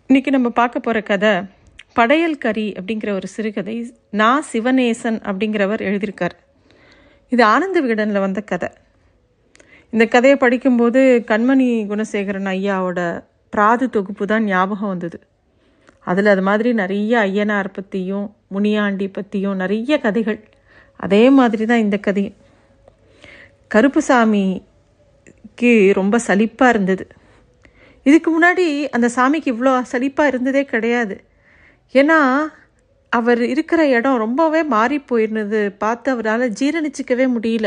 இன்னைக்கு நம்ம பார்க்க போகிற கதை படையல் கரி அப்படிங்கிற ஒரு சிறுகதை நா சிவநேசன் அப்படிங்கிறவர் எழுதியிருக்கார் இது ஆனந்த விகடனில் வந்த கதை இந்த கதையை படிக்கும்போது கண்மணி குணசேகரன் ஐயாவோட பிராது தொகுப்பு தான் ஞாபகம் வந்தது அதில் அது மாதிரி நிறைய ஐயனார் பற்றியும் முனியாண்டி பற்றியும் நிறைய கதைகள் அதே மாதிரி தான் இந்த கதையும் கருப்புசாமிக்கு ரொம்ப சலிப்பாக இருந்தது இதுக்கு முன்னாடி அந்த சாமிக்கு இவ்வளோ சலிப்பாக இருந்ததே கிடையாது ஏன்னா அவர் இருக்கிற இடம் ரொம்பவே மாறி போயிருந்தது பார்த்து அவரால் ஜீரணிச்சிக்கவே முடியல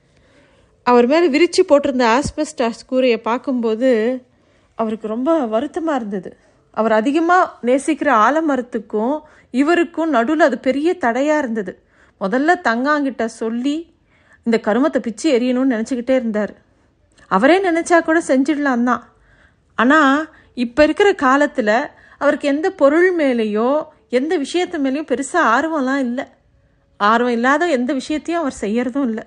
அவர் மேலே விரித்து போட்டிருந்த ஆஸ்பெஸ்டாஸ் கூரையை பார்க்கும்போது அவருக்கு ரொம்ப வருத்தமாக இருந்தது அவர் அதிகமாக நேசிக்கிற ஆலமரத்துக்கும் இவருக்கும் நடுவில் அது பெரிய தடையாக இருந்தது முதல்ல தங்காங்கிட்ட சொல்லி இந்த கருமத்தை பிச்சு எரியணும்னு நினச்சிக்கிட்டே இருந்தார் அவரே நினச்சா கூட செஞ்சிடலாம் தான் ஆனால் இப்போ இருக்கிற காலத்தில் அவருக்கு எந்த பொருள் மேலேயோ எந்த விஷயத்து மேலேயும் பெருசாக ஆர்வம்லாம் இல்லை ஆர்வம் இல்லாத எந்த விஷயத்தையும் அவர் செய்யறதும் இல்லை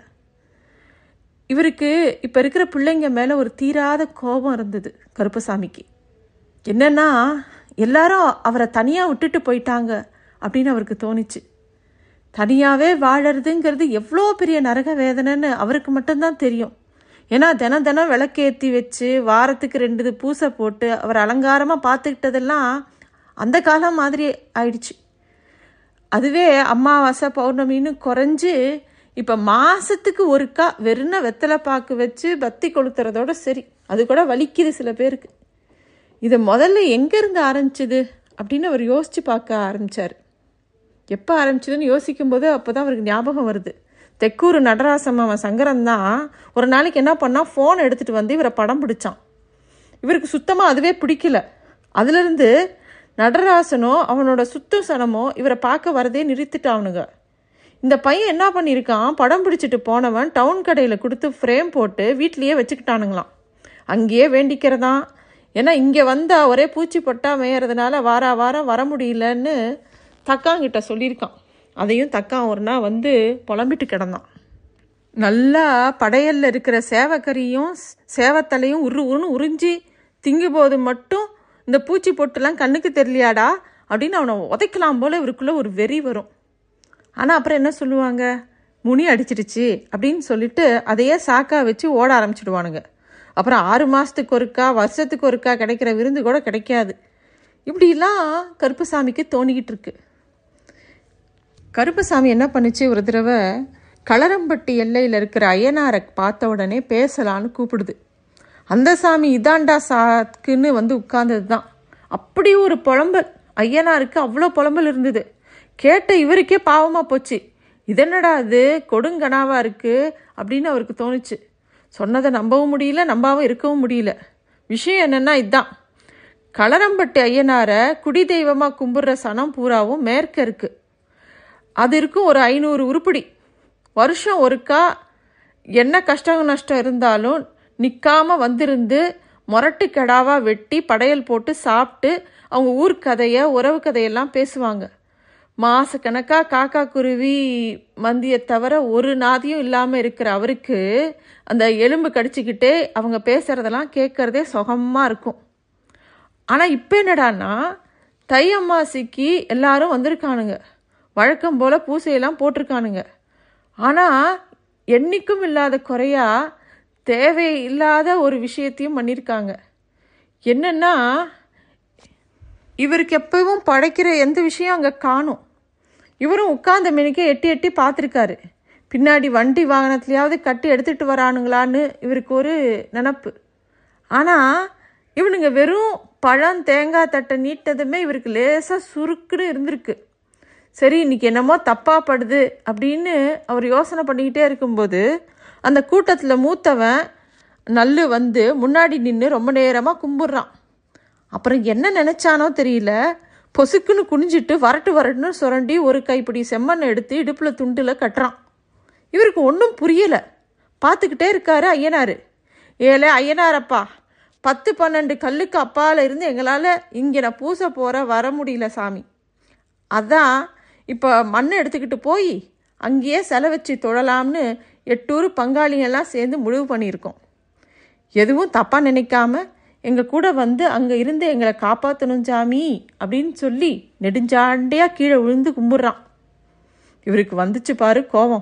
இவருக்கு இப்போ இருக்கிற பிள்ளைங்க மேலே ஒரு தீராத கோபம் இருந்தது கருப்பசாமிக்கு என்னன்னா எல்லாரும் அவரை தனியாக விட்டுட்டு போயிட்டாங்க அப்படின்னு அவருக்கு தோணுச்சு தனியாகவே வாழறதுங்கிறது எவ்வளோ பெரிய நரக வேதனைன்னு அவருக்கு மட்டும்தான் தெரியும் ஏன்னா தினம் தினம் விளக்கேற்றி வச்சு வாரத்துக்கு ரெண்டு இது பூசை போட்டு அவர் அலங்காரமாக பார்த்துக்கிட்டதெல்லாம் அந்த காலம் மாதிரி ஆயிடுச்சு அதுவே அமாவாசை பௌர்ணமின்னு குறைஞ்சு இப்போ மாதத்துக்கு ஒருக்கா வெறுன வெத்தலை பாக்கு வச்சு பத்தி கொளுத்துறதோட சரி அது கூட வலிக்குது சில பேருக்கு இதை முதல்ல எங்கேருந்து ஆரம்பிச்சுது அப்படின்னு அவர் யோசித்து பார்க்க ஆரம்பித்தார் எப்போ ஆரம்பிச்சதுன்னு யோசிக்கும்போது அப்போ தான் அவருக்கு ஞாபகம் வருது தெக்கூர் நடராசம் அவன் சங்கரன் தான் ஒரு நாளைக்கு என்ன பண்ணால் ஃபோன் எடுத்துகிட்டு வந்து இவரை படம் பிடிச்சான் இவருக்கு சுத்தமாக அதுவே பிடிக்கல அதுலேருந்து நடராசனோ அவனோட சுத்த சனமோ இவரை பார்க்க வரதே நிறுத்திட்டானுங்க இந்த பையன் என்ன பண்ணியிருக்கான் படம் பிடிச்சிட்டு போனவன் டவுன் கடையில் கொடுத்து ஃப்ரேம் போட்டு வீட்லேயே வச்சுக்கிட்டானுங்களாம் அங்கேயே வேண்டிக்கிறதான் ஏன்னா இங்கே வந்தால் ஒரே பூச்சி பொட்டா மேயறதுனால வாரா வாரம் வர முடியலன்னு தக்காங்கிட்ட சொல்லியிருக்கான் அதையும் தக்கான் ஒரு நாள் வந்து புலம்பிட்டு கிடந்தான் நல்லா படையல்ல இருக்கிற சேவக்கறியும் சேவத்தலையும் உரு உருன்னு உறிஞ்சி திங்கும் போது மட்டும் இந்த பூச்சி பொட்டுலாம் கண்ணுக்கு தெரியலையாடா அப்படின்னு அவனை உதைக்கலாம் போல இவருக்குள்ள ஒரு வெறி வரும் ஆனால் அப்புறம் என்ன சொல்லுவாங்க முனி அடிச்சிடுச்சு அப்படின்னு சொல்லிட்டு அதையே சாக்கா வச்சு ஓட ஆரம்பிச்சிடுவானுங்க அப்புறம் ஆறு மாதத்துக்கு ஒருக்கா வருஷத்துக்கு ஒருக்கா கிடைக்கிற விருந்து கூட கிடைக்காது இப்படிலாம் கருப்புசாமிக்கு தோணிக்கிட்டு இருக்கு கருப்பசாமி என்ன பண்ணுச்சு ஒரு தடவை களரம்பட்டி எல்லையில் இருக்கிற ஐயனாரை பார்த்த உடனே பேசலான்னு கூப்பிடுது அந்த சாமி இதாண்டா சாக்குன்னு வந்து உட்கார்ந்தது தான் அப்படி ஒரு புலம்பல் ஐயனாருக்கு அவ்வளோ புலம்பல் இருந்தது கேட்ட இவருக்கே பாவமாக போச்சு இதென்னடா அது கொடுங்கனாவா இருக்கு அப்படின்னு அவருக்கு தோணுச்சு சொன்னதை நம்பவும் முடியல நம்பாவும் இருக்கவும் முடியல விஷயம் என்னன்னா இதுதான் களரம்பட்டி ஐயனாரை குடி தெய்வமாக கும்பிட்ற சனம் பூராவும் மேற்க இருக்குது அது இருக்கும் ஒரு ஐநூறு உருப்படி வருஷம் ஒருக்கா என்ன கஷ்டம் நஷ்டம் இருந்தாலும் நிற்காம வந்திருந்து முரட்டு கெடாவா வெட்டி படையல் போட்டு சாப்பிட்டு அவங்க ஊர் கதையை உறவு கதையெல்லாம் பேசுவாங்க மாசக்கணக்காக காக்கா குருவி மந்தியை தவிர ஒரு நாதியும் இல்லாமல் இருக்கிற அவருக்கு அந்த எலும்பு கடிச்சிக்கிட்டே அவங்க பேசுகிறதெல்லாம் கேட்குறதே சுகமாக இருக்கும் ஆனால் இப்போ என்னடான்னா தை அம்மாசிக்கு எல்லாரும் வந்திருக்கானுங்க வழக்கம் போல் பூசையெல்லாம் போட்டிருக்கானுங்க ஆனால் என்னைக்கும் இல்லாத குறையா தேவையில்லாத ஒரு விஷயத்தையும் பண்ணியிருக்காங்க என்னென்னா இவருக்கு எப்பவும் படைக்கிற எந்த விஷயம் அங்கே காணும் இவரும் உட்கார்ந்த மணிக்கே எட்டி எட்டி பார்த்துருக்காரு பின்னாடி வண்டி வாகனத்துலையாவது கட்டி எடுத்துகிட்டு வரானுங்களான்னு இவருக்கு ஒரு நினப்பு ஆனால் இவனுங்க வெறும் பழம் தேங்காய் தட்டை நீட்டதுமே இவருக்கு லேசாக சுருக்குன்னு இருந்திருக்கு சரி இன்னைக்கு என்னமோ தப்பாக படுது அப்படின்னு அவர் யோசனை பண்ணிக்கிட்டே இருக்கும்போது அந்த கூட்டத்தில் மூத்தவன் நல்லு வந்து முன்னாடி நின்று ரொம்ப நேரமாக கும்பிட்றான் அப்புறம் என்ன நினச்சானோ தெரியல பொசுக்குன்னு குனிஞ்சிட்டு வரட்டு வரட்டுன்னு சுரண்டி ஒரு கைப்பிடி செம்மண்ணை எடுத்து இடுப்பில் துண்டில் கட்டுறான் இவருக்கு ஒன்றும் புரியலை பார்த்துக்கிட்டே இருக்காரு ஐயனார் ஏலே ஐயனாரப்பா பத்து பன்னெண்டு கல்லுக்கு அப்பால் இருந்து எங்களால் இங்கே நான் பூசை போகிற வர முடியல சாமி அதான் இப்போ மண்ணை எடுத்துக்கிட்டு போய் அங்கேயே செலை வச்சு தொழலாம்னு எட்டூர் பங்காளிங்கெல்லாம் சேர்ந்து முடிவு பண்ணியிருக்கோம் எதுவும் தப்பாக நினைக்காம எங்கள் கூட வந்து அங்கே இருந்து எங்களை காப்பாற்றணும் சாமி அப்படின்னு சொல்லி நெடுஞ்சாண்டையாக கீழே விழுந்து கும்பிட்றான் இவருக்கு வந்துச்சு பாரு கோவம்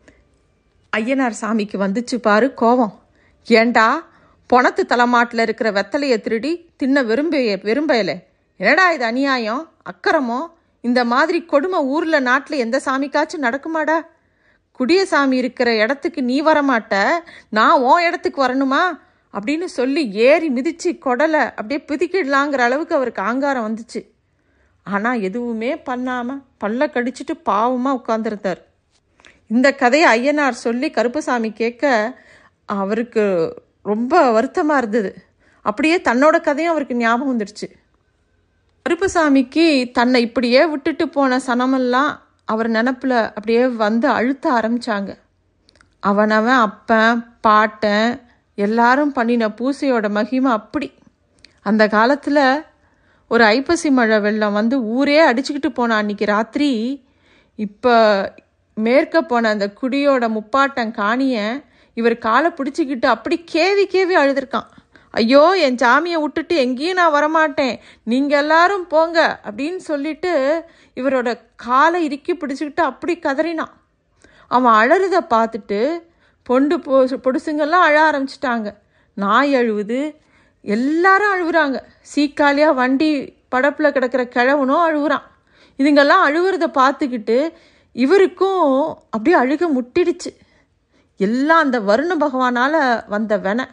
ஐயனார் சாமிக்கு வந்துச்சு பாரு கோவம் ஏண்டா பொணத்து தலைமாட்டில் இருக்கிற வெத்தலையை திருடி தின்ன விரும்பிய விரும்பல என்னடா இது அநியாயம் அக்கிரமோ இந்த மாதிரி கொடுமை ஊரில் நாட்டில் எந்த சாமிக்காச்சும் நடக்குமாடா குடிய சாமி இருக்கிற இடத்துக்கு நீ வரமாட்ட நான் உன் இடத்துக்கு வரணுமா அப்படின்னு சொல்லி ஏறி மிதிச்சு கொடலை அப்படியே பிதிக்கிடலாங்கிற அளவுக்கு அவருக்கு ஆங்காரம் வந்துச்சு ஆனால் எதுவுமே பண்ணாமல் பல்ல கடிச்சிட்டு பாவமாக உட்காந்துருந்தார் இந்த கதையை ஐயனார் சொல்லி கருப்புசாமி கேட்க அவருக்கு ரொம்ப வருத்தமாக இருந்தது அப்படியே தன்னோட கதையும் அவருக்கு ஞாபகம் வந்துடுச்சு கருப்புசாமிக்கு தன்னை இப்படியே விட்டுட்டு போன சனமெல்லாம் அவர் நினப்பில் அப்படியே வந்து அழுத்த ஆரம்பிச்சாங்க அவனவன் அப்பன் பாட்டன் எல்லாரும் பண்ணின பூசையோட மகிமை அப்படி அந்த காலத்தில் ஒரு ஐப்பசி மழை வெள்ளம் வந்து ஊரே அடிச்சுக்கிட்டு போன அன்னைக்கு ராத்திரி இப்போ மேற்க போன அந்த குடியோட முப்பாட்டம் காணிய இவர் காலை பிடிச்சிக்கிட்டு அப்படி கேவி கேவி அழுதுருக்கான் ஐயோ என் சாமியை விட்டுட்டு எங்கேயும் நான் வரமாட்டேன் நீங்கள் எல்லாரும் போங்க அப்படின்னு சொல்லிட்டு இவரோட காலை இறுக்கி பிடிச்சிக்கிட்டு அப்படி கதறினான் அவன் அழறத பார்த்துட்டு பொண்டு பொ பொடுசுங்கெல்லாம் அழ ஆரம்பிச்சிட்டாங்க நாய் அழுவுது எல்லாரும் அழுகுறாங்க சீக்காலியாக வண்டி படப்பில் கிடக்கிற கிழவனும் அழுகுறான் இதுங்கெல்லாம் அழுகுறத பார்த்துக்கிட்டு இவருக்கும் அப்படியே அழுக முட்டிடுச்சு எல்லாம் அந்த வருண பகவானால் வந்த வென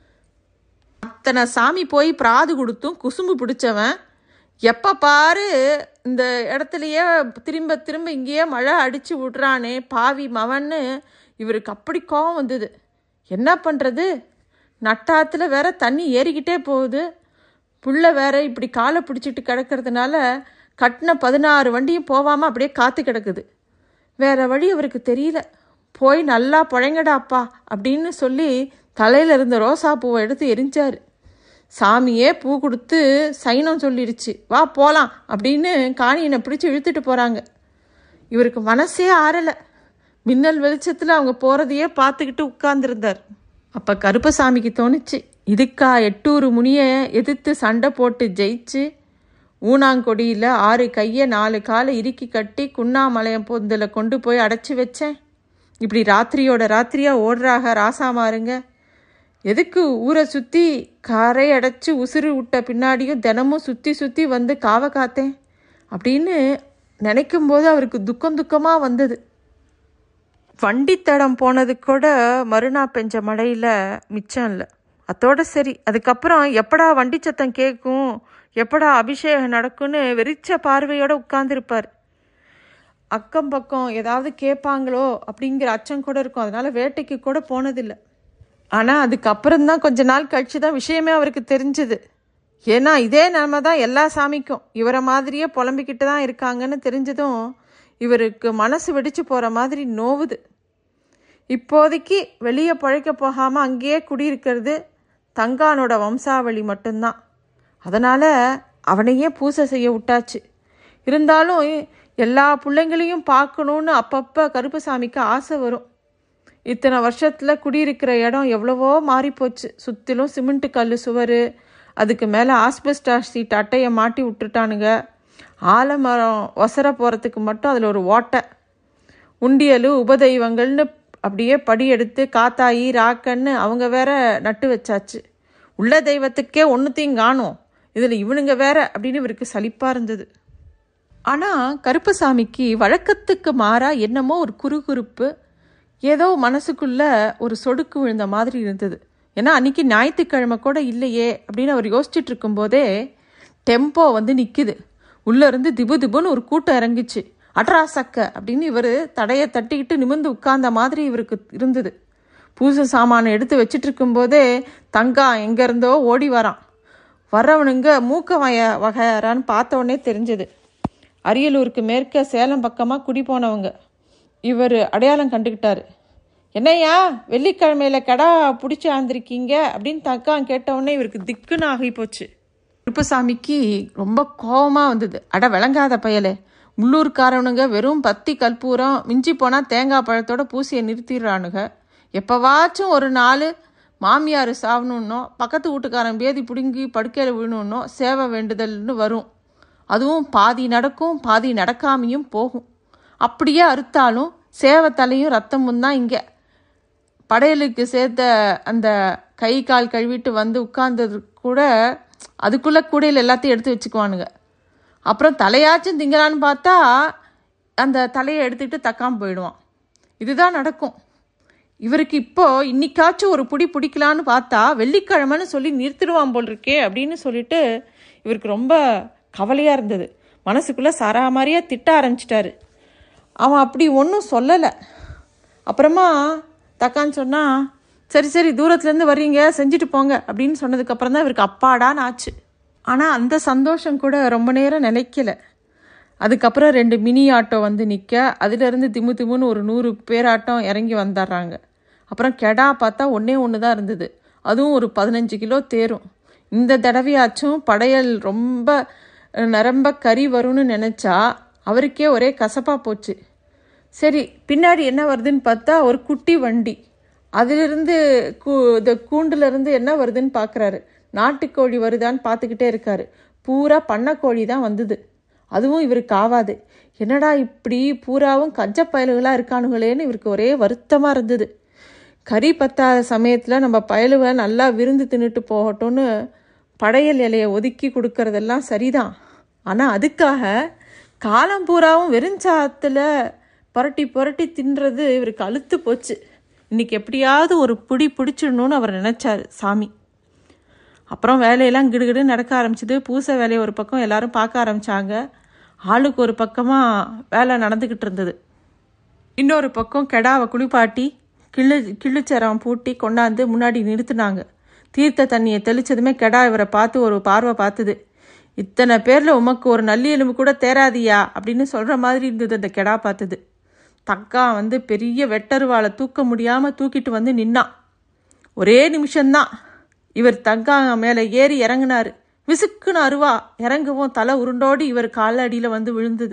அத்தனை சாமி போய் பிராது கொடுத்தும் குசும்பு பிடிச்சவன் எப்போ பாரு இந்த இடத்துலையே திரும்ப திரும்ப இங்கேயே மழை அடித்து விட்றானே பாவி மவன்னு இவருக்கு அப்படி கோவம் வந்தது என்ன பண்ணுறது நட்டாத்தில் வேற தண்ணி ஏறிக்கிட்டே போகுது புள்ள வேற இப்படி காலை பிடிச்சிட்டு கிடக்கிறதுனால கட்டின பதினாறு வண்டியும் போகாமல் அப்படியே காத்து கிடக்குது வேற வழி அவருக்கு தெரியல போய் நல்லா புழைங்கடாப்பா அப்படின்னு சொல்லி தலையில் இருந்த ரோசா பூவை எடுத்து எரிஞ்சார் சாமியே பூ கொடுத்து சைனம் சொல்லிடுச்சு வா போகலாம் அப்படின்னு காணியனை பிடிச்சி இழுத்துட்டு போகிறாங்க இவருக்கு மனசே ஆறலை மின்னல் வெளிச்சத்தில் அவங்க போகிறதையே பார்த்துக்கிட்டு உட்கார்ந்துருந்தார் அப்போ கருப்பசாமிக்கு தோணுச்சு இதுக்கா எட்டூறு முனியை எதிர்த்து சண்டை போட்டு ஜெயிச்சு ஊனாங்கொடியில் ஆறு கையை நாலு காலை இறுக்கி கட்டி குண்ணாமலையம் பொந்தில் கொண்டு போய் அடைச்சி வச்சேன் இப்படி ராத்திரியோட ராத்திரியாக ஓடுறாக ராசாமாருங்க எதுக்கு ஊரை சுற்றி காரை அடைச்சி உசுறு விட்ட பின்னாடியும் தினமும் சுற்றி சுற்றி வந்து காவ காத்தேன் அப்படின்னு நினைக்கும் போது அவருக்கு துக்கம் துக்கமாக வந்தது வண்டித்தடம் போனது கூட மறுநாள் பெஞ்ச மழையில் மிச்சம் இல்லை அதோட சரி அதுக்கப்புறம் எப்படா வண்டி சத்தம் கேட்கும் எப்படா அபிஷேகம் நடக்கும்னு வெறிச்ச பார்வையோடு உட்கார்ந்துருப்பார் அக்கம் பக்கம் ஏதாவது கேட்பாங்களோ அப்படிங்கிற அச்சம் கூட இருக்கும் அதனால வேட்டைக்கு கூட போனதில்லை ஆனால் அதுக்கப்புறம் தான் கொஞ்ச நாள் கழிச்சு தான் விஷயமே அவருக்கு தெரிஞ்சுது ஏன்னா இதே நிலைமை தான் எல்லா சாமிக்கும் இவரை மாதிரியே புலம்பிக்கிட்டு தான் இருக்காங்கன்னு தெரிஞ்சதும் இவருக்கு மனசு வெடிச்சு போகிற மாதிரி நோவுது இப்போதைக்கு வெளியே பழைக்க போகாமல் அங்கேயே குடியிருக்கிறது தங்கானோட வம்சாவளி மட்டும்தான் அதனால் அவனையே பூசை செய்ய விட்டாச்சு இருந்தாலும் எல்லா பிள்ளைங்களையும் பார்க்கணுன்னு அப்பப்போ கருப்பசாமிக்கு ஆசை வரும் இத்தனை வருஷத்தில் குடியிருக்கிற இடம் எவ்வளவோ மாறிப்போச்சு சுற்றிலும் சிமெண்ட் கல் சுவர் அதுக்கு மேலே ஆஸ்பெஸ்டார் சீட் அட்டையை மாட்டி விட்டுட்டானுங்க ஆலமரம் ஒசர போகிறதுக்கு மட்டும் அதில் ஒரு ஓட்டை உண்டியல் உபதெய்வங்கள்னு அப்படியே படி எடுத்து காத்தாயி ராக்கன்னு அவங்க வேற நட்டு வச்சாச்சு உள்ள தெய்வத்துக்கே ஒன்றுத்தையும் காணும் இதில் இவனுங்க வேற அப்படின்னு இவருக்கு சலிப்பாக இருந்தது ஆனால் கருப்பசாமிக்கு வழக்கத்துக்கு மாறாக என்னமோ ஒரு குறுகுறுப்பு ஏதோ மனசுக்குள்ள ஒரு சொடுக்கு விழுந்த மாதிரி இருந்தது ஏன்னா அன்னைக்கு ஞாயிற்றுக்கிழமை கூட இல்லையே அப்படின்னு அவர் யோசிச்சுட்டு இருக்கும்போதே டெம்போ வந்து நிற்குது உள்ளேருந்து திபு திபுன்னு ஒரு கூட்டம் இறங்கிச்சு அட்ரா சக்க அப்படின்னு இவர் தடையை தட்டிக்கிட்டு நிமிர்ந்து உட்கார்ந்த மாதிரி இவருக்கு இருந்தது பூசை சாமானை எடுத்து வச்சிட்டு இருக்கும்போதே தங்கா எங்கேருந்தோ ஓடி வரான் வர்றவனுங்க மூக்க வய வகையாரான்னு பார்த்த உடனே தெரிஞ்சது அரியலூருக்கு மேற்க சேலம் பக்கமாக குடி போனவங்க இவர் அடையாளம் கண்டுக்கிட்டாரு என்னையா வெள்ளிக்கிழமையில கடா பிடிச்சி ஆந்திருக்கீங்க அப்படின்னு தக்கா கேட்டவுடனே இவருக்கு திக்குன்னு ஆகி போச்சு குருப்பசாமிக்கு ரொம்ப கோபமாக வந்தது அட விளங்காத பயலே உள்ளூர்காரவனுங்க வெறும் பத்தி கற்பூரம் மிஞ்சி போனால் தேங்காய் பழத்தோட பூசியை நிறுத்திடுறானுங்க எப்போவாச்சும் ஒரு நாள் மாமியார் சாவணுன்னோ பக்கத்து வீட்டுக்காரன் பேதி பிடுங்கி படுக்கையில் விழணுன்னோ சேவை வேண்டுதல்னு வரும் அதுவும் பாதி நடக்கும் பாதி நடக்காமையும் போகும் அப்படியே அறுத்தாலும் சேவை தலையும் ரத்தமும் தான் இங்கே படையலுக்கு சேர்த்த அந்த கை கால் கழுவிட்டு வந்து உட்கார்ந்தது கூட அதுக்குள்ளே கூடையில் எல்லாத்தையும் எடுத்து வச்சுக்குவானுங்க அப்புறம் தலையாச்சும் திங்கலான்னு பார்த்தா அந்த தலையை எடுத்துக்கிட்டு தக்காம போயிடுவான் இதுதான் நடக்கும் இவருக்கு இப்போ இன்னைக்காச்சும் ஒரு புடி பிடிக்கலான்னு பார்த்தா வெள்ளிக்கிழமைன்னு சொல்லி நிறுத்திடுவான் போல் இருக்கே அப்படின்னு சொல்லிட்டு இவருக்கு ரொம்ப கவலையாக இருந்தது மனசுக்குள்ளே சரா மாதிரியே திட்ட ஆரம்பிச்சிட்டாரு அவன் அப்படி ஒன்றும் சொல்லலை அப்புறமா தக்கான்னு சொன்னா சரி சரி தூரத்துலேருந்து வர்றீங்க செஞ்சுட்டு போங்க அப்படின்னு சொன்னதுக்கப்புறம் தான் இவருக்கு அப்பாடான்னு ஆச்சு ஆனால் அந்த சந்தோஷம் கூட ரொம்ப நேரம் நிலைக்கல அதுக்கப்புறம் ரெண்டு மினி ஆட்டோ வந்து நிற்க அதுலேருந்து திமு திமுன்னு ஒரு நூறு பேராட்டம் இறங்கி வந்துடுறாங்க அப்புறம் கெடா பார்த்தா ஒன்றே ஒன்று தான் இருந்தது அதுவும் ஒரு பதினஞ்சு கிலோ தேரும் இந்த தடவையாச்சும் படையல் ரொம்ப நிரம்ப கறி வரும்னு நினச்சா அவருக்கே ஒரே கசப்பாக போச்சு சரி பின்னாடி என்ன வருதுன்னு பார்த்தா ஒரு குட்டி வண்டி அதிலிருந்து கூ இந்த கூண்டுலேருந்து என்ன வருதுன்னு பார்க்குறாரு நாட்டுக்கோழி வருதான்னு பார்த்துக்கிட்டே இருக்காரு பூரா பண்ணக்கோழி தான் வந்தது அதுவும் இவருக்கு ஆவாது என்னடா இப்படி பூராவும் கஞ்ச பயலுகளாக இருக்கானுங்களேன்னு இவருக்கு ஒரே வருத்தமாக இருந்தது கறி பத்தாத சமயத்தில் நம்ம பயலுவை நல்லா விருந்து தின்னுட்டு போகட்டும்னு படையல் இலையை ஒதுக்கி கொடுக்கறதெல்லாம் சரிதான் ஆனால் அதுக்காக காலம் பூராவும் வெறுஞ்சாத்தில் புரட்டி புரட்டி தின்றது இவருக்கு அழுத்து போச்சு இன்னைக்கு எப்படியாவது ஒரு பிடி பிடிச்சிடணும்னு அவர் நினச்சாரு சாமி அப்புறம் வேலையெல்லாம் கிடுகிடு நடக்க ஆரம்பிச்சது பூசை வேலையை ஒரு பக்கம் எல்லாரும் பார்க்க ஆரம்பிச்சாங்க ஆளுக்கு ஒரு பக்கமாக வேலை நடந்துக்கிட்டு இருந்தது இன்னொரு பக்கம் கெடாவை குளிப்பாட்டி கிள்ளு கிள்ளுச்சரம் பூட்டி கொண்டாந்து முன்னாடி நிறுத்துனாங்க தீர்த்த தண்ணியை தெளிச்சதுமே கெடா இவரை பார்த்து ஒரு பார்வை பார்த்துது இத்தனை பேரில் உமக்கு ஒரு நல்லி எலும்பு கூட தேராதியா அப்படின்னு சொல்கிற மாதிரி இருந்தது அந்த கெடா பார்த்தது தக்கா வந்து பெரிய வெட்டருவாளை தூக்க முடியாமல் தூக்கிட்டு வந்து நின்னான் ஒரே நிமிஷம்தான் இவர் தங்கா மேலே ஏறி இறங்குனாரு விசுக்குன்னு அருவா இறங்கவும் தலை உருண்டோடி இவர் கால அடியில் வந்து விழுந்தது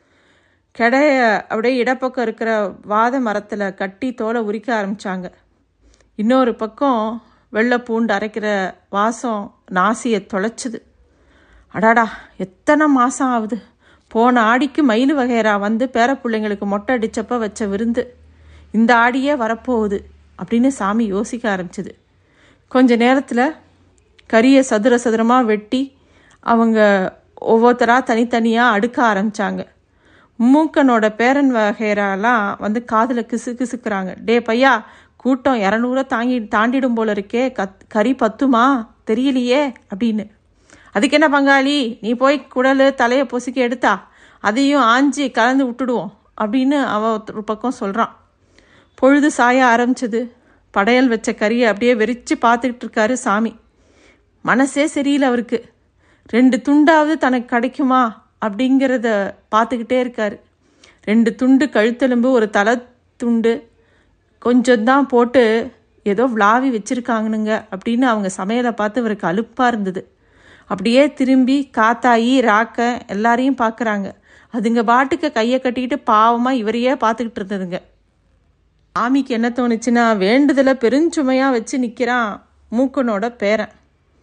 கெடைய அப்படியே இடப்பக்கம் இருக்கிற வாத மரத்தில் கட்டி தோலை உரிக்க ஆரம்பித்தாங்க இன்னொரு பக்கம் வெள்ளை பூண்டு அரைக்கிற வாசம் நாசியை தொலைச்சுது அடாடா எத்தனை மாதம் ஆகுது போன ஆடிக்கு மயில் வகைரா வந்து பேர பிள்ளைங்களுக்கு மொட்டை அடிச்சப்ப வச்ச விருந்து இந்த ஆடியே வரப்போகுது அப்படின்னு சாமி யோசிக்க ஆரம்பிச்சது கொஞ்ச நேரத்தில் கறியை சதுர சதுரமாக வெட்டி அவங்க ஒவ்வொருத்தராக தனித்தனியாக அடுக்க ஆரம்பித்தாங்க மூக்கனோட பேரன் வகைராலாம் வந்து காதில் கிசு கிசுக்குறாங்க டே பையா கூட்டம் இரநூறுவா தாங்கி தாண்டிடும் போல இருக்கே கத் கறி பத்துமா தெரியலையே அப்படின்னு அதுக்கு என்ன பங்காளி நீ போய் குடல் தலையை பொசுக்கி எடுத்தா அதையும் ஆஞ்சி கலந்து விட்டுடுவோம் அப்படின்னு அவன் ஒரு பக்கம் சொல்கிறான் பொழுது சாய ஆரம்பிச்சது படையல் வச்ச கறியை அப்படியே வெறிச்சு பார்த்துக்கிட்டு இருக்காரு சாமி மனசே சரியில்லை அவருக்கு ரெண்டு துண்டாவது தனக்கு கிடைக்குமா அப்படிங்கிறத பார்த்துக்கிட்டே இருக்காரு ரெண்டு துண்டு கழுத்தெலும்பு ஒரு தலை துண்டு கொஞ்சம் தான் போட்டு ஏதோ விளாவி வச்சுருக்காங்கனுங்க அப்படின்னு அவங்க சமையலை பார்த்து இவருக்கு அலுப்பாக இருந்தது அப்படியே திரும்பி காத்தாயி ராக்க எல்லாரையும் பார்க்குறாங்க அதுங்க பாட்டுக்கு கையை கட்டிக்கிட்டு பாவமாக இவரையே பார்த்துக்கிட்டு இருந்ததுங்க ஆமிக்கு என்ன தோணுச்சுன்னா வேண்டுதலை பெருஞ்சுமையாக வச்சு நிற்கிறான் மூக்கனோட பேரன்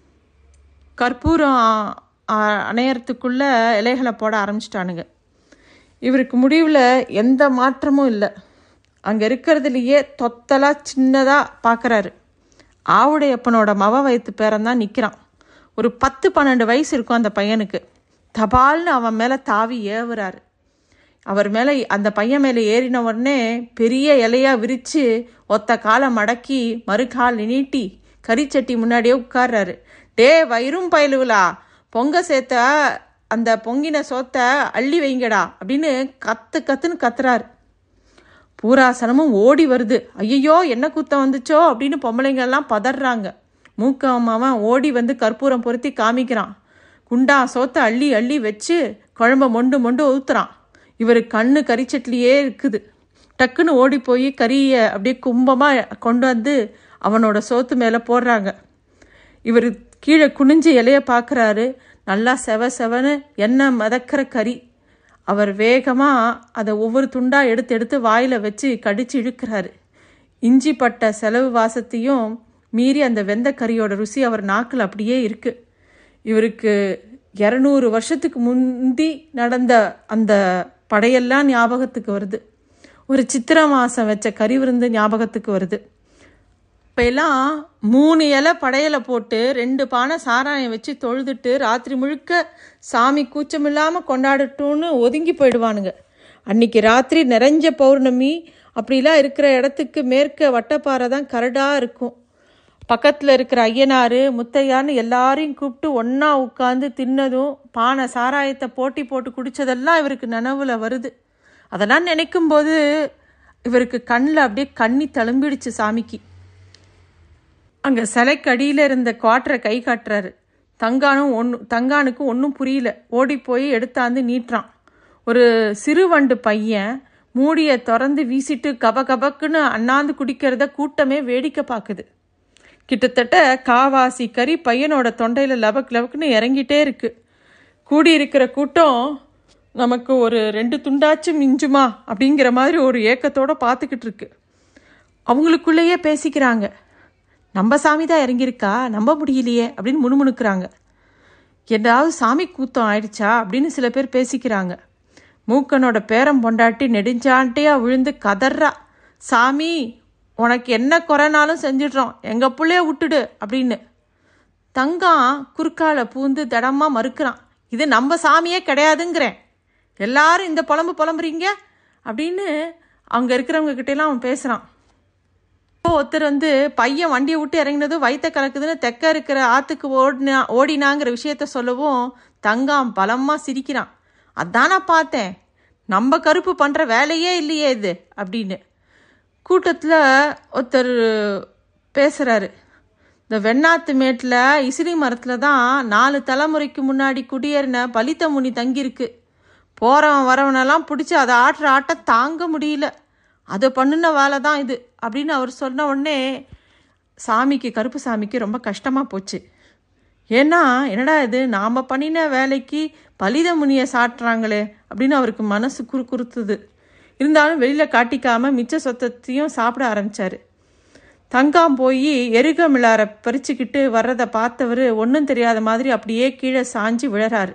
கற்பூரம் அணையறதுக்குள்ள இலைகளை போட ஆரம்பிச்சிட்டானுங்க இவருக்கு முடிவில் எந்த மாற்றமும் இல்லை அங்கே இருக்கிறதுலையே தொத்தலாக சின்னதாக பார்க்குறாரு ஆவுடையப்பனோட மவ வயத்து பேரன் தான் நிற்கிறான் ஒரு பத்து பன்னெண்டு வயசு இருக்கும் அந்த பையனுக்கு தபால்னு அவன் மேலே தாவி ஏவுறாரு அவர் மேலே அந்த பையன் மேலே ஏறின உடனே பெரிய இலையாக விரித்து ஒத்த காலை மடக்கி மறுகால் நீட்டி கறிச்சட்டி முன்னாடியே உட்கார்றாரு டே வயிறும் பயலுகளா பொங்க சேர்த்த அந்த பொங்கின சோத்தை அள்ளி வைங்கடா அப்படின்னு கத்து கத்துன்னு கத்துறாரு பூராசனமும் ஓடி வருது ஐயோ என்ன குத்தம் வந்துச்சோ அப்படின்னு பொம்பளைங்கெல்லாம் பதறாங்க மூக்க அம்மாவன் ஓடி வந்து கற்பூரம் பொருத்தி காமிக்கிறான் குண்டா சோத்தை அள்ளி அள்ளி வச்சு குழம்ப மொண்டு மொண்டு ஊத்துறான் இவர் கண்ணு கறிச்சட்லியே இருக்குது டக்குன்னு ஓடி போய் கறியை அப்படியே கும்பமாக கொண்டு வந்து அவனோட சோத்து மேலே போடுறாங்க இவர் கீழே குனிஞ்சு இலைய பார்க்குறாரு நல்லா செவ செவன்னு எண்ணெய் மதக்கிற கறி அவர் வேகமாக அதை ஒவ்வொரு துண்டாக எடுத்து எடுத்து வாயில் வச்சு கடிச்சு இழுக்கிறாரு இஞ்சி பட்ட செலவு வாசத்தையும் மீறி அந்த வெந்த கறியோட ருசி அவர் நாக்கில் அப்படியே இருக்கு இவருக்கு இரநூறு வருஷத்துக்கு முந்தி நடந்த அந்த படையெல்லாம் ஞாபகத்துக்கு வருது ஒரு சித்திரை மாதம் வச்ச கறி விருந்து ஞாபகத்துக்கு வருது இப்போ எல்லாம் மூணு இலை படையலை போட்டு ரெண்டு பானை சாராயம் வச்சு தொழுதுட்டு ராத்திரி முழுக்க சாமி கூச்சமில்லாமல் கொண்டாடட்டும்னு ஒதுங்கி போயிடுவானுங்க அன்னைக்கு ராத்திரி நிறைஞ்ச பௌர்ணமி அப்படிலாம் இருக்கிற இடத்துக்கு மேற்க வட்டப்பாறை தான் கரடாக இருக்கும் பக்கத்தில் இருக்கிற ஐயனார் முத்தையான்னு எல்லாரையும் கூப்பிட்டு ஒன்றா உட்காந்து தின்னதும் பானை சாராயத்தை போட்டி போட்டு குடித்ததெல்லாம் இவருக்கு நினைவில் வருது அதெல்லாம் நினைக்கும் போது இவருக்கு கண்ணில் அப்படியே கண்ணி தழும்பிடுச்சு சாமிக்கு அங்கே சிலைக்கு அடியில் இருந்த குவாட்டரை கை காட்டுறாரு தங்கானும் ஒன்று தங்கானுக்கு ஒன்றும் புரியல ஓடி போய் எடுத்தாந்து நீட்டுறான் ஒரு சிறு வண்டு பையன் மூடியை திறந்து வீசிட்டு கப கபக்குன்னு அண்ணாந்து குடிக்கிறத கூட்டமே வேடிக்கை பார்க்குது கிட்டத்தட்ட காவாசி கறி பையனோட தொண்டையில் லபக் லபக்குன்னு இறங்கிட்டே இருக்கு கூடி இருக்கிற கூட்டம் நமக்கு ஒரு ரெண்டு துண்டாச்சும் மிஞ்சுமா அப்படிங்கிற மாதிரி ஒரு ஏக்கத்தோட பார்த்துக்கிட்டு இருக்கு அவங்களுக்குள்ளேயே பேசிக்கிறாங்க நம்ம சாமி தான் இறங்கியிருக்கா நம்ப முடியலையே அப்படின்னு முணுமுணுக்கிறாங்க ஏதாவது சாமி கூத்தம் ஆயிடுச்சா அப்படின்னு சில பேர் பேசிக்கிறாங்க மூக்கனோட பேரம் பொண்டாட்டி நெடுஞ்சாண்டியா விழுந்து கதறா சாமி உனக்கு என்ன குறைனாலும் செஞ்சிடுறோம் எங்கள் புள்ளைய விட்டுடு அப்படின்னு தங்கம் குறுக்கால பூந்து தடமாக மறுக்கிறான் இது நம்ம சாமியே கிடையாதுங்கிறேன் எல்லாரும் இந்த புலம்பு புலம்புறீங்க அப்படின்னு அங்கே இருக்கிறவங்க கிட்டேலாம் அவன் பேசுகிறான் இப்போ ஒருத்தர் வந்து பையன் வண்டியை விட்டு இறங்கினதும் வயிற்ற கலக்குதுன்னு தெக்க இருக்கிற ஆற்றுக்கு ஓடினா ஓடினாங்கிற விஷயத்த சொல்லவும் தங்கம் பலமாக சிரிக்கிறான் அதான் நான் பார்த்தேன் நம்ம கருப்பு பண்ணுற வேலையே இல்லையே இது அப்படின்னு கூட்டத்தில் ஒருத்தர் பேசுகிறாரு இந்த வெண்ணாத்து மேட்டில் இசிறி மரத்தில் தான் நாலு தலைமுறைக்கு முன்னாடி குடியேறின பலித்த முனி தங்கியிருக்கு போகிறவன் வரவனெல்லாம் பிடிச்சி அதை ஆட்டுற ஆட்டம் தாங்க முடியல அதை பண்ணின வேலை தான் இது அப்படின்னு அவர் சொன்ன உடனே சாமிக்கு கருப்பு சாமிக்கு ரொம்ப கஷ்டமாக போச்சு ஏன்னா என்னடா இது நாம் பண்ணின வேலைக்கு பலித முனியை சாட்டுறாங்களே அப்படின்னு அவருக்கு மனசு குறு குறுத்துது இருந்தாலும் வெளியில் காட்டிக்காம மிச்ச சொத்தத்தையும் சாப்பிட ஆரம்பிச்சாரு தங்காம் போய் எருக மிளார பறிச்சுக்கிட்டு வர்றதை பார்த்தவர் ஒன்றும் தெரியாத மாதிரி அப்படியே கீழே சாஞ்சு விழறாரு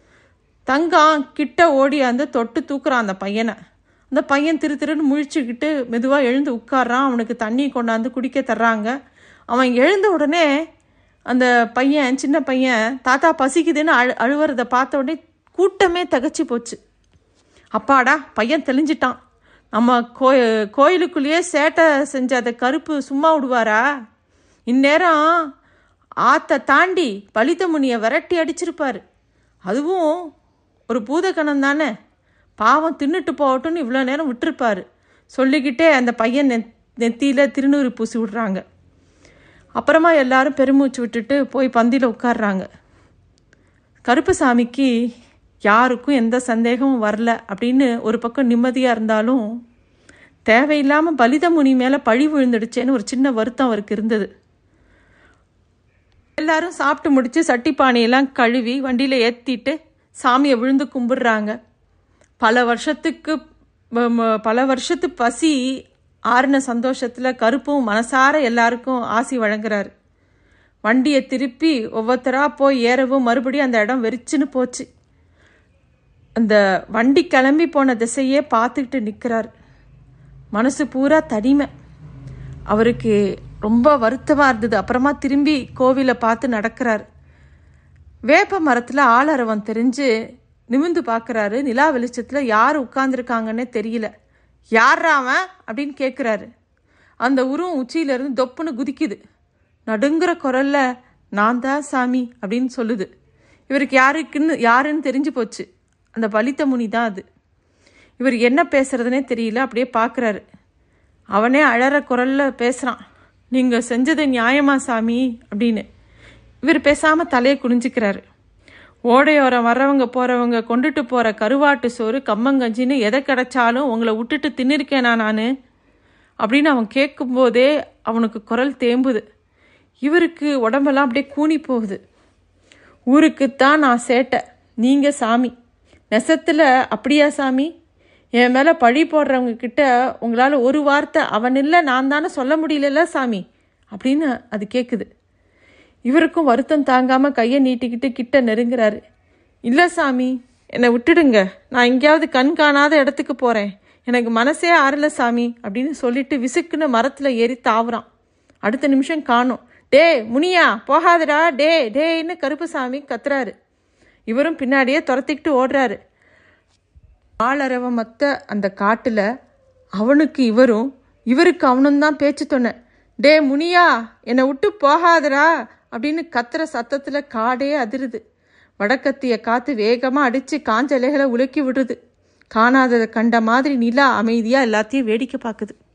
தங்கம் கிட்ட ஓடி அந்த தொட்டு தூக்குறான் அந்த பையனை அந்த பையன் திரு திருன்னு முழிச்சுக்கிட்டு மெதுவாக எழுந்து உட்கார்றான் அவனுக்கு தண்ணி கொண்டாந்து குடிக்க தர்றாங்க அவன் எழுந்த உடனே அந்த பையன் சின்ன பையன் தாத்தா பசிக்குதுன்னு அழு அழுவுறத பார்த்த உடனே கூட்டமே தகச்சு போச்சு அப்பாடா பையன் தெளிஞ்சிட்டான் நம்ம கோ கோயிலுக்குள்ளேயே சேட்டை செஞ்ச அந்த கருப்பு சும்மா விடுவாரா இந்நேரம் ஆத்தை தாண்டி பலித்த முனியை விரட்டி அடிச்சிருப்பாரு அதுவும் ஒரு பூதகணம் தானே பாவம் தின்னுட்டு போகட்டும்னு இவ்வளோ நேரம் விட்டுருப்பாரு சொல்லிக்கிட்டே அந்த பையன் நெ நெத்தியில் திருநூறு பூசி விடுறாங்க அப்புறமா எல்லாரும் பெருமூச்சு விட்டுட்டு போய் பந்தியில் உட்கார்றாங்க கருப்புசாமிக்கு யாருக்கும் எந்த சந்தேகமும் வரல அப்படின்னு ஒரு பக்கம் நிம்மதியாக இருந்தாலும் தேவையில்லாமல் பலித முனி மேலே பழி விழுந்துடுச்சேன்னு ஒரு சின்ன வருத்தம் அவருக்கு இருந்தது எல்லாரும் சாப்பிட்டு முடிச்சு சட்டி பானையெல்லாம் கழுவி வண்டியில் ஏற்றிட்டு சாமியை விழுந்து கும்பிடுறாங்க பல வருஷத்துக்கு ம- ம- பல வருஷத்து பசி ஆறின சந்தோஷத்தில் கருப்பும் மனசார எல்லாருக்கும் ஆசி வழங்குறாரு வண்டியை திருப்பி ஒவ்வொருத்தரா போய் ஏறவும் மறுபடியும் அந்த இடம் வெறிச்சுன்னு போச்சு அந்த வண்டி கிளம்பி போன திசையே பார்த்துக்கிட்டு நிற்கிறார் மனசு பூரா தனிமை அவருக்கு ரொம்ப வருத்தமாக இருந்தது அப்புறமா திரும்பி கோவிலை பார்த்து நடக்கிறார் வேப்ப மரத்தில் ஆளரவன் தெரிஞ்சு நிமிந்து பார்க்குறாரு நிலா வெளிச்சத்தில் யார் உட்கார்ந்துருக்காங்கன்னே தெரியல யார்ரா அவன் அப்படின்னு கேட்குறாரு அந்த உருவம் உச்சியிலேருந்து தொப்புன்னு குதிக்குது நடுங்குற குரல்ல நான் தான் சாமி அப்படின்னு சொல்லுது இவருக்கு யாருக்குன்னு யாருன்னு தெரிஞ்சு போச்சு அந்த பலித்த முனி தான் அது இவர் என்ன பேசுறதுனே தெரியல அப்படியே பார்க்குறாரு அவனே அழற குரல்ல பேசுகிறான் நீங்கள் செஞ்சது நியாயமா சாமி அப்படின்னு இவர் பேசாமல் தலையை குனிஞ்சிக்கிறாரு ஓடையோரம் வர்றவங்க போகிறவங்க கொண்டுட்டு போகிற கருவாட்டு சோறு கம்மங்கஞ்சின்னு எதை கிடைச்சாலும் உங்களை விட்டுட்டு தின்னிருக்கேனா நான் அப்படின்னு அவன் கேட்கும்போதே அவனுக்கு குரல் தேம்புது இவருக்கு உடம்பெல்லாம் அப்படியே கூனி போகுது ஊருக்குத்தான் நான் சேட்டை நீங்கள் சாமி நெசத்தில் அப்படியா சாமி என் மேலே பழி போடுறவங்க கிட்ட உங்களால் ஒரு வார்த்தை அவன் இல்லை நான் தானே சொல்ல முடியலல்ல சாமி அப்படின்னு அது கேட்குது இவருக்கும் வருத்தம் தாங்காமல் கையை நீட்டிக்கிட்டு கிட்ட நெருங்குறாரு இல்லை சாமி என்னை விட்டுடுங்க நான் எங்கேயாவது கண் காணாத இடத்துக்கு போகிறேன் எனக்கு மனசே ஆறல சாமி அப்படின்னு சொல்லிட்டு விசுக்குன்னு மரத்தில் ஏறி தாவுறான் அடுத்த நிமிஷம் காணும் டே முனியா போகாதடா டே டேன்னு கருப்புசாமி கத்துறாரு இவரும் பின்னாடியே துரத்திக்கிட்டு ஓடுறாரு ஆளரவ மத்த அந்த காட்டில் அவனுக்கு இவரும் இவருக்கு அவனும் தான் பேச்சு தொன்ன டே முனியா என்னை விட்டு போகாதடா அப்படின்னு கத்துற சத்தத்தில் காடே அதிருது வடக்கத்திய காத்து வேகமாக அடித்து காஞ்ச இலைகளை உலுக்கி விடுது காணாததை கண்ட மாதிரி நிலா அமைதியாக எல்லாத்தையும் வேடிக்கை பார்க்குது